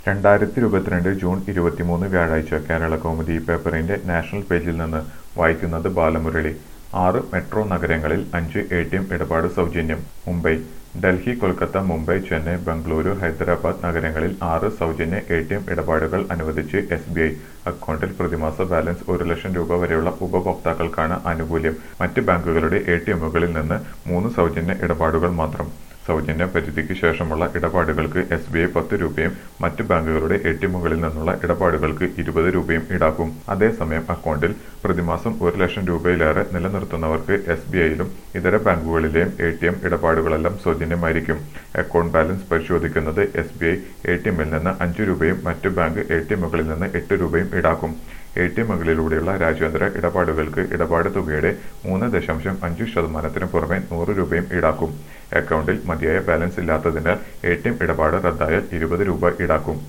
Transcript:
രണ്ടായിരത്തി ഇരുപത്തിരണ്ട് ജൂൺ ഇരുപത്തിമൂന്ന് വ്യാഴാഴ്ച കേരള കൗമുദി പേപ്പറിന്റെ നാഷണൽ പേജിൽ നിന്ന് വായിക്കുന്നത് ബാലമുരളി ആറ് മെട്രോ നഗരങ്ങളിൽ അഞ്ച് എ ടി എം ഇടപാട് സൗജന്യം മുംബൈ ഡൽഹി കൊൽക്കത്ത മുംബൈ ചെന്നൈ ബംഗളൂരു ഹൈദരാബാദ് നഗരങ്ങളിൽ ആറ് സൗജന്യ എ ടി എം ഇടപാടുകൾ അനുവദിച്ച് എസ് ബി ഐ അക്കൗണ്ടിൽ പ്രതിമാസ ബാലൻസ് ഒരു ലക്ഷം രൂപ വരെയുള്ള ഉപഭോക്താക്കൾക്കാണ് ആനുകൂല്യം മറ്റ് ബാങ്കുകളുടെ എ ടി എമ്മുകളിൽ നിന്ന് മൂന്ന് സൗജന്യ ഇടപാടുകൾ മാത്രം സൗജന്യ പരിധിക്ക് ശേഷമുള്ള ഇടപാടുകൾക്ക് എസ് ബി ഐ പത്ത് രൂപയും മറ്റ് ബാങ്കുകളുടെ എ ടി എമ്മുകളിൽ നിന്നുള്ള ഇടപാടുകൾക്ക് ഇരുപത് രൂപയും ഈടാക്കും അതേസമയം അക്കൗണ്ടിൽ പ്രതിമാസം ഒരു ലക്ഷം രൂപയിലേറെ നിലനിർത്തുന്നവർക്ക് എസ് ബി ഐയിലും ഇതര ബാങ്കുകളിലെയും എ ടി എം ഇടപാടുകളെല്ലാം സൗജന്യമായിരിക്കും അക്കൗണ്ട് ബാലൻസ് പരിശോധിക്കുന്നത് S B I A T എമ്മിൽ നിന്ന് അഞ്ച് രൂപയും മറ്റ് ബാങ്ക് എ ടി എമ്മുകളിൽ നിന്ന് എട്ട് രൂപയും ഈടാക്കും എ ടി എമ്മുകളിലൂടെയുള്ള രാജ്യാന്തര ഇടപാടുകൾക്ക് ഇടപാട് തുകയുടെ മൂന്ന് ദശാംശം അഞ്ച് ശതമാനത്തിന് പുറമെ നൂറ് രൂപയും ഈടാക്കും അക്കൗണ്ടിൽ മതിയായ ബാലൻസ് ഇല്ലാത്തതിനാൽ എ ടി എം ഇടപാട് റദ്ദായാൽ ഇരുപത് രൂപ ഈടാക്കും